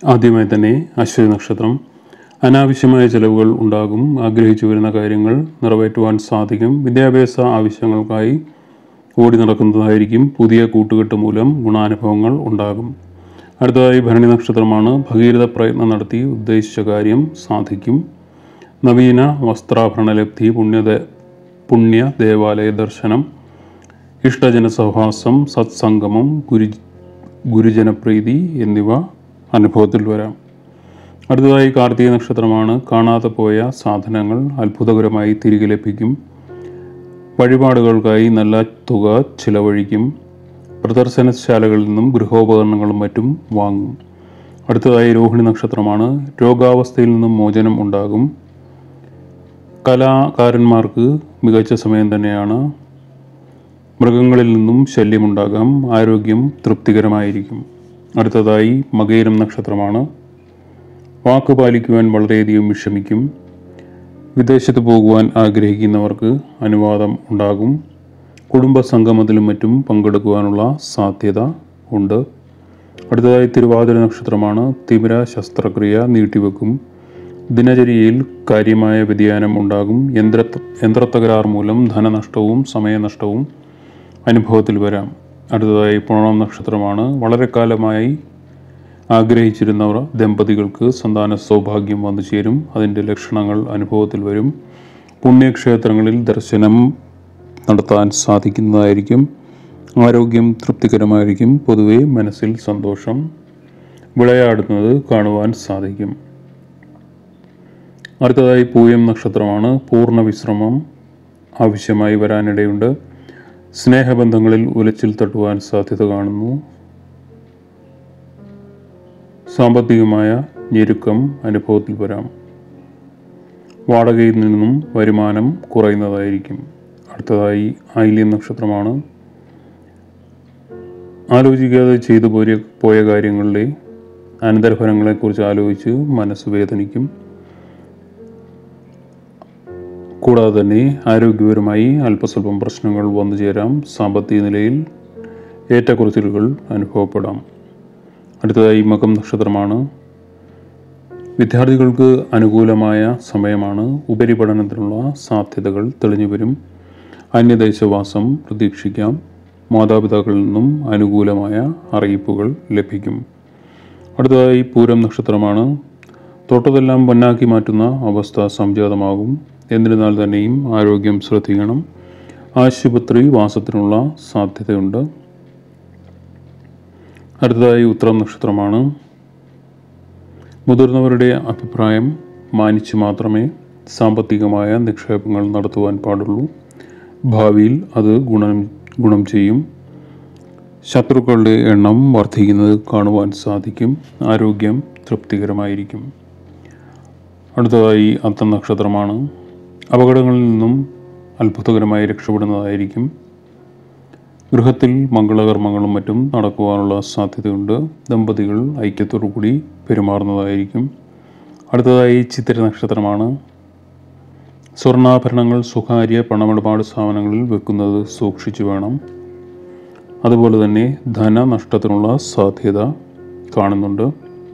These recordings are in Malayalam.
ആദ്യമായി തന്നെ അശ്വതി നക്ഷത്രം അനാവശ്യമായ ചെലവുകൾ ഉണ്ടാകും ആഗ്രഹിച്ചു വരുന്ന കാര്യങ്ങൾ നിറവേറ്റുവാൻ സാധിക്കും വിദ്യാഭ്യാസ ആവശ്യങ്ങൾക്കായി ഓടി നടക്കുന്നതായിരിക്കും പുതിയ കൂട്ടുകെട്ട് മൂലം ഗുണാനുഭവങ്ങൾ ഉണ്ടാകും അടുത്തതായി ഭരണി നക്ഷത്രമാണ് ഭഗീരഥ പ്രയത്നം നടത്തി ഉദ്ദേശിച്ച കാര്യം സാധിക്കും നവീന വസ്ത്രാഭരണ ലബ്ധി പുണ്യദ പുണ്യ ദേവാലയ ദർശനം ഇഷ്ടജന സഹവാസം സത്സംഗമം ഗുരു ഗുരുജനപ്രീതി എന്നിവ അനുഭവത്തിൽ വരാം അടുത്തതായി കാർത്തിക നക്ഷത്രമാണ് കാണാതെ പോയ സാധനങ്ങൾ അത്ഭുതകരമായി തിരികെ ലഭിക്കും വഴിപാടുകൾക്കായി നല്ല തുക ചിലവഴിക്കും പ്രദർശനശാലകളിൽ നിന്നും ഗൃഹോപകരണങ്ങളും മറ്റും വാങ്ങും അടുത്തതായി രോഹിണി നക്ഷത്രമാണ് രോഗാവസ്ഥയിൽ നിന്നും മോചനം ഉണ്ടാകും കലാകാരന്മാർക്ക് മികച്ച സമയം തന്നെയാണ് മൃഗങ്ങളിൽ നിന്നും ശല്യമുണ്ടാകാം ആരോഗ്യം തൃപ്തികരമായിരിക്കും അടുത്തതായി മകയിരം നക്ഷത്രമാണ് വാക്ക് പാലിക്കുവാൻ വളരെയധികം വിഷമിക്കും വിദേശത്ത് പോകുവാൻ ആഗ്രഹിക്കുന്നവർക്ക് അനുവാദം ഉണ്ടാകും കുടുംബ സംഗമത്തിലും മറ്റും പങ്കെടുക്കുവാനുള്ള സാധ്യത ഉണ്ട് അടുത്തതായി തിരുവാതിര നക്ഷത്രമാണ് തിമിര ശസ്ത്രക്രിയ നീട്ടിവെക്കും ദിനചര്യയിൽ കാര്യമായ വ്യതിയാനം ഉണ്ടാകും യന്ത്ര യന്ത്രത്തകരാർ മൂലം ധനനഷ്ടവും സമയനഷ്ടവും അനുഭവത്തിൽ വരാം അടുത്തതായി പുണർന്ന നക്ഷത്രമാണ് വളരെ കാലമായി ആഗ്രഹിച്ചിരുന്നവർ ദമ്പതികൾക്ക് സന്താന സൗഭാഗ്യം വന്നു ചേരും അതിൻ്റെ ലക്ഷണങ്ങൾ അനുഭവത്തിൽ വരും പുണ്യക്ഷേത്രങ്ങളിൽ ദർശനം നടത്താൻ സാധിക്കുന്നതായിരിക്കും ആരോഗ്യം തൃപ്തികരമായിരിക്കും പൊതുവെ മനസ്സിൽ സന്തോഷം വിളയാടുന്നത് കാണുവാൻ സാധിക്കും അടുത്തതായി പൂയം നക്ഷത്രമാണ് പൂർണ്ണ വിശ്രമം ആവശ്യമായി വരാനിടയുണ്ട് സ്നേഹബന്ധങ്ങളിൽ ഉലച്ചിൽ തട്ടുവാൻ സാധ്യത കാണുന്നു സാമ്പത്തികമായ ഞെരുക്കം അനുഭവത്തിൽ വരാം വാടകയിൽ നിന്നും വരുമാനം കുറയുന്നതായിരിക്കും അടുത്തതായി ആയില്യം നക്ഷത്രമാണ് ആലോചിക്കാതെ ചെയ്തു പോയ പോയ കാര്യങ്ങളിലെ അനന്തരഫലങ്ങളെക്കുറിച്ച് ആലോചിച്ച് മനസ്സ് വേദനിക്കും കൂടാതെ തന്നെ ആരോഗ്യപരമായി അല്പസ്വല്പം പ്രശ്നങ്ങൾ വന്നു ചേരാം സാമ്പത്തിക നിലയിൽ ഏറ്റക്കുറച്ചിലുകൾ അനുഭവപ്പെടാം അടുത്തതായി മകം നക്ഷത്രമാണ് വിദ്യാർത്ഥികൾക്ക് അനുകൂലമായ സമയമാണ് ഉപരിപഠനത്തിനുള്ള സാധ്യതകൾ തെളിഞ്ഞു വരും അന്യദേശവാസം പ്രതീക്ഷിക്കാം മാതാപിതാക്കളിൽ നിന്നും അനുകൂലമായ അറിയിപ്പുകൾ ലഭിക്കും അടുത്തതായി പൂരം നക്ഷത്രമാണ് തൊട്ടതെല്ലാം പൊന്നാക്കി മാറ്റുന്ന അവസ്ഥ സംജാതമാകും എന്നിരുന്നാൽ തന്നെയും ആരോഗ്യം ശ്രദ്ധിക്കണം ആശുപത്രി വാസത്തിനുള്ള സാധ്യതയുണ്ട് അടുത്തതായി ഉത്തരം നക്ഷത്രമാണ് മുതിർന്നവരുടെ അഭിപ്രായം മാനിച്ച് മാത്രമേ സാമ്പത്തികമായ നിക്ഷേപങ്ങൾ നടത്തുവാൻ പാടുള്ളൂ ഭാവിയിൽ അത് ഗുണം ഗുണം ചെയ്യും ശത്രുക്കളുടെ എണ്ണം വർദ്ധിക്കുന്നത് കാണുവാൻ സാധിക്കും ആരോഗ്യം തൃപ്തികരമായിരിക്കും അടുത്തതായി അത്തം നക്ഷത്രമാണ് അപകടങ്ങളിൽ നിന്നും അത്ഭുതകരമായി രക്ഷപ്പെടുന്നതായിരിക്കും ഗൃഹത്തിൽ മംഗളകർമ്മങ്ങളും മറ്റും നടക്കുവാനുള്ള സാധ്യതയുണ്ട് ദമ്പതികൾ ഐക്യത്തോടു കൂടി പെരുമാറുന്നതായിരിക്കും അടുത്തതായി ചിത്തിര നക്ഷത്രമാണ് സ്വർണ്ണാഭരണങ്ങൾ സ്വകാര്യ പണമിടപാട് സ്ഥാപനങ്ങളിൽ വെക്കുന്നത് സൂക്ഷിച്ചു വേണം അതുപോലെ തന്നെ ധനനഷ്ടത്തിനുള്ള സാധ്യത കാണുന്നുണ്ട്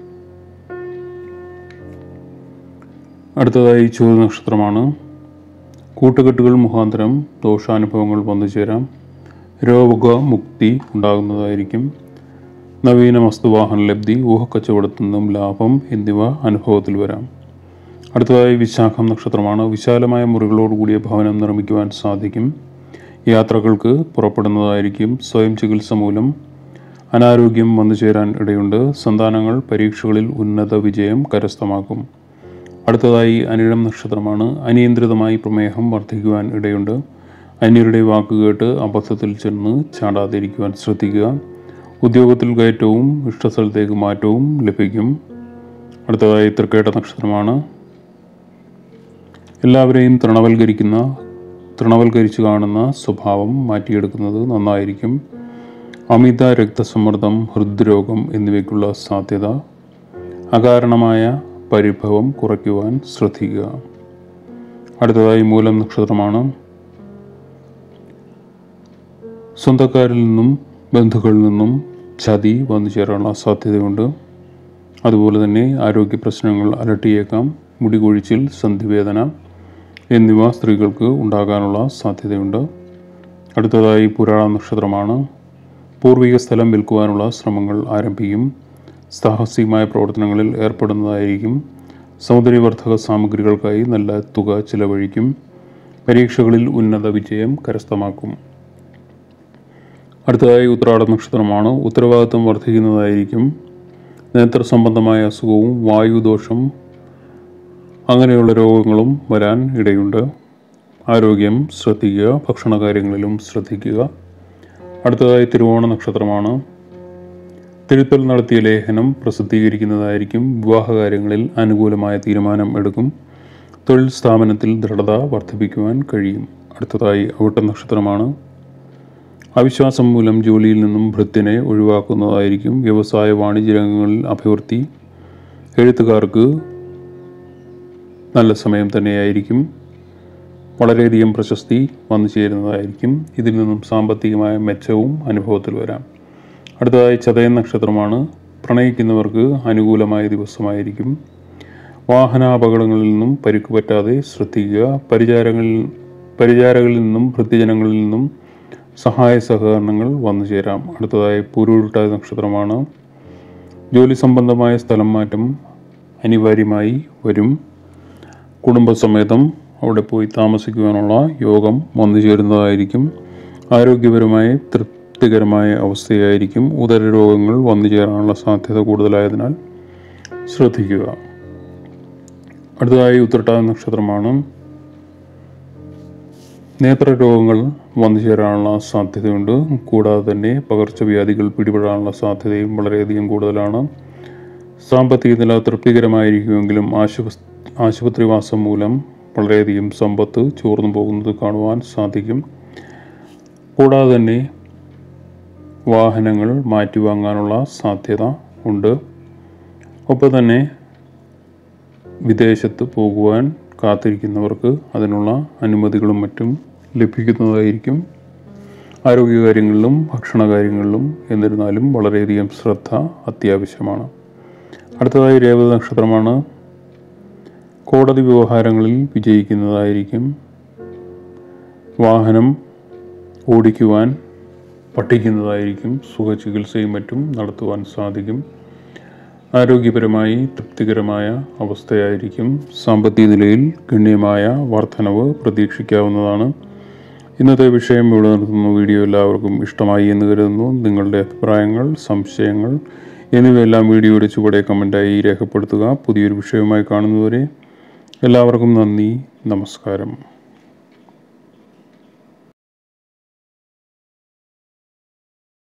അടുത്തതായി ചുവ നക്ഷത്രമാണ് കൂട്ടുകെട്ടുകൾ മുഖാന്തരം ദോഷാനുഭവങ്ങൾ വന്നു ചേരാം രോഗമുക്തി ഉണ്ടാകുന്നതായിരിക്കും നവീന വസ്തുവാഹന ലബ്ധി ഊഹക്കച്ചവടത്തിൽ നിന്നും ലാഭം എന്നിവ അനുഭവത്തിൽ വരാം അടുത്തതായി വിശാഖം നക്ഷത്രമാണ് വിശാലമായ മുറികളോടുകൂടിയ ഭവനം നിർമ്മിക്കുവാൻ സാധിക്കും യാത്രകൾക്ക് പുറപ്പെടുന്നതായിരിക്കും സ്വയം ചികിത്സ മൂലം അനാരോഗ്യം വന്നു ചേരാൻ ഇടയുണ്ട് സന്താനങ്ങൾ പരീക്ഷകളിൽ ഉന്നത വിജയം കരസ്ഥമാക്കും അടുത്തതായി അനിഴം നക്ഷത്രമാണ് അനിയന്ത്രിതമായി പ്രമേഹം വർദ്ധിക്കുവാൻ ഇടയുണ്ട് അന്യരുടെ വാക്കുകേട്ട് അബദ്ധത്തിൽ ചെന്ന് ചാടാതിരിക്കുവാൻ ശ്രദ്ധിക്കുക ഉദ്യോഗത്തിൽ കയറ്റവും ഇഷ്ടസ്ഥലത്തേക്ക് മാറ്റവും ലഭിക്കും അടുത്തതായി തൃക്കേട്ട നക്ഷത്രമാണ് എല്ലാവരെയും തൃണവൽക്കരിക്കുന്ന തൃണവൽക്കരിച്ച് കാണുന്ന സ്വഭാവം മാറ്റിയെടുക്കുന്നത് നന്നായിരിക്കും അമിത രക്തസമ്മർദ്ദം ഹൃദ്രോഗം എന്നിവയ്ക്കുള്ള സാധ്യത അകാരണമായ പരിഭവം കുറയ്ക്കുവാൻ ശ്രദ്ധിക്കുക അടുത്തതായി മൂലം നക്ഷത്രമാണ് സ്വന്തക്കാരിൽ നിന്നും ബന്ധുക്കളിൽ നിന്നും ചതി വന്നു ചേരാനുള്ള സാധ്യതയുണ്ട് അതുപോലെ തന്നെ ആരോഗ്യ പ്രശ്നങ്ങൾ അലട്ടിയേക്കാം മുടി കൊഴിച്ചിൽ സന്ധിവേദന എന്നിവ സ്ത്രീകൾക്ക് ഉണ്ടാകാനുള്ള സാധ്യതയുണ്ട് അടുത്തതായി പുരാണ നക്ഷത്രമാണ് പൂർവിക സ്ഥലം വിൽക്കുവാനുള്ള ശ്രമങ്ങൾ ആരംഭിക്കും സാഹസികമായ പ്രവർത്തനങ്ങളിൽ ഏർപ്പെടുന്നതായിരിക്കും സൗന്ദര്യവർദ്ധക സാമഗ്രികൾക്കായി നല്ല തുക ചിലവഴിക്കും പരീക്ഷകളിൽ ഉന്നത വിജയം കരസ്ഥമാക്കും അടുത്തതായി ഉത്രാട നക്ഷത്രമാണ് ഉത്തരവാദിത്വം വർദ്ധിക്കുന്നതായിരിക്കും നേത്ര സംബന്ധമായ അസുഖവും വായുദോഷം അങ്ങനെയുള്ള രോഗങ്ങളും വരാൻ ഇടയുണ്ട് ആരോഗ്യം ശ്രദ്ധിക്കുക ഭക്ഷണ കാര്യങ്ങളിലും ശ്രദ്ധിക്കുക അടുത്തതായി തിരുവോണ നക്ഷത്രമാണ് തിരുത്തൽ നടത്തിയ ലേഖനം പ്രസിദ്ധീകരിക്കുന്നതായിരിക്കും വിവാഹകാര്യങ്ങളിൽ അനുകൂലമായ തീരുമാനം എടുക്കും തൊഴിൽ സ്ഥാപനത്തിൽ ദൃഢത വർദ്ധിപ്പിക്കുവാൻ കഴിയും അടുത്തതായി അവിട്ട നക്ഷത്രമാണ് അവിശ്വാസം മൂലം ജോലിയിൽ നിന്നും ഭൃത്യനെ ഒഴിവാക്കുന്നതായിരിക്കും വ്യവസായ വാണിജ്യ രംഗങ്ങളിൽ അഭിവൃദ്ധി എഴുത്തുകാർക്ക് നല്ല സമയം തന്നെയായിരിക്കും വളരെയധികം പ്രശസ്തി വന്നു ചേരുന്നതായിരിക്കും ഇതിൽ നിന്നും സാമ്പത്തികമായ മെച്ചവും അനുഭവത്തിൽ വരാം അടുത്തതായി ചതയൻ നക്ഷത്രമാണ് പ്രണയിക്കുന്നവർക്ക് അനുകൂലമായ ദിവസമായിരിക്കും വാഹനാപകടങ്ങളിൽ നിന്നും പരിക്ക് പറ്റാതെ ശ്രദ്ധിക്കുക പരിചാരങ്ങളിൽ പരിചാരകളിൽ നിന്നും ഭൃത്യജനങ്ങളിൽ നിന്നും സഹായ സഹകരണങ്ങൾ വന്നു ചേരാം അടുത്തതായി പൂരുരുട്ട നക്ഷത്രമാണ് ജോലി സംബന്ധമായ സ്ഥലം മാറ്റം അനിവാര്യമായി വരും കുടുംബസമേതം അവിടെ പോയി താമസിക്കുവാനുള്ള യോഗം വന്നു ചേരുന്നതായിരിക്കും ആരോഗ്യപരമായി തൃപ്തികരമായ അവസ്ഥയായിരിക്കും ഉദരരോഗങ്ങൾ വന്നു ചേരാനുള്ള സാധ്യത കൂടുതലായതിനാൽ ശ്രദ്ധിക്കുക അടുത്തതായി ഉത്രട്ട നക്ഷത്രമാണ് നേത്രരോഗങ്ങൾ വന്നു ചേരാനുള്ള സാധ്യതയുണ്ട് കൂടാതെ തന്നെ പകർച്ചവ്യാധികൾ പിടിപെടാനുള്ള സാധ്യതയും വളരെയധികം കൂടുതലാണ് സാമ്പത്തിക നില തൃപ്തികരമായിരിക്കുമെങ്കിലും ആശുപ ആശുപത്രിവാസം മൂലം വളരെയധികം സമ്പത്ത് ചോർന്നു പോകുന്നത് കാണുവാൻ സാധിക്കും കൂടാതെ തന്നെ വാഹനങ്ങൾ മാറ്റിവാങ്ങാനുള്ള സാധ്യത ഉണ്ട് ഒപ്പം തന്നെ വിദേശത്ത് പോകുവാൻ കാത്തിരിക്കുന്നവർക്ക് അതിനുള്ള അനുമതികളും മറ്റും ലഭിക്കുന്നതായിരിക്കും ആരോഗ്യകാര്യങ്ങളിലും ഭക്ഷണകാര്യങ്ങളിലും എന്നിരുന്നാലും വളരെയധികം ശ്രദ്ധ അത്യാവശ്യമാണ് അടുത്തതായി രേവത നക്ഷത്രമാണ് കോടതി വ്യവഹാരങ്ങളിൽ വിജയിക്കുന്നതായിരിക്കും വാഹനം ഓടിക്കുവാൻ പഠിക്കുന്നതായിരിക്കും സുഖചികിത്സയും മറ്റും നടത്തുവാൻ സാധിക്കും ആരോഗ്യപരമായി തൃപ്തികരമായ അവസ്ഥയായിരിക്കും സാമ്പത്തിക നിലയിൽ ഗണ്യമായ വർധനവ് പ്രതീക്ഷിക്കാവുന്നതാണ് ഇന്നത്തെ വിഷയം ഇവിടെ നിർത്തുന്ന വീഡിയോ എല്ലാവർക്കും ഇഷ്ടമായി എന്ന് കരുതുന്നു നിങ്ങളുടെ അഭിപ്രായങ്ങൾ സംശയങ്ങൾ എന്നിവയെല്ലാം വീഡിയോയുടെ ചുവടെ കമൻറ്റായി രേഖപ്പെടുത്തുക പുതിയൊരു വിഷയവുമായി കാണുന്നവരെ എല്ലാവർക്കും നന്ദി നമസ്കാരം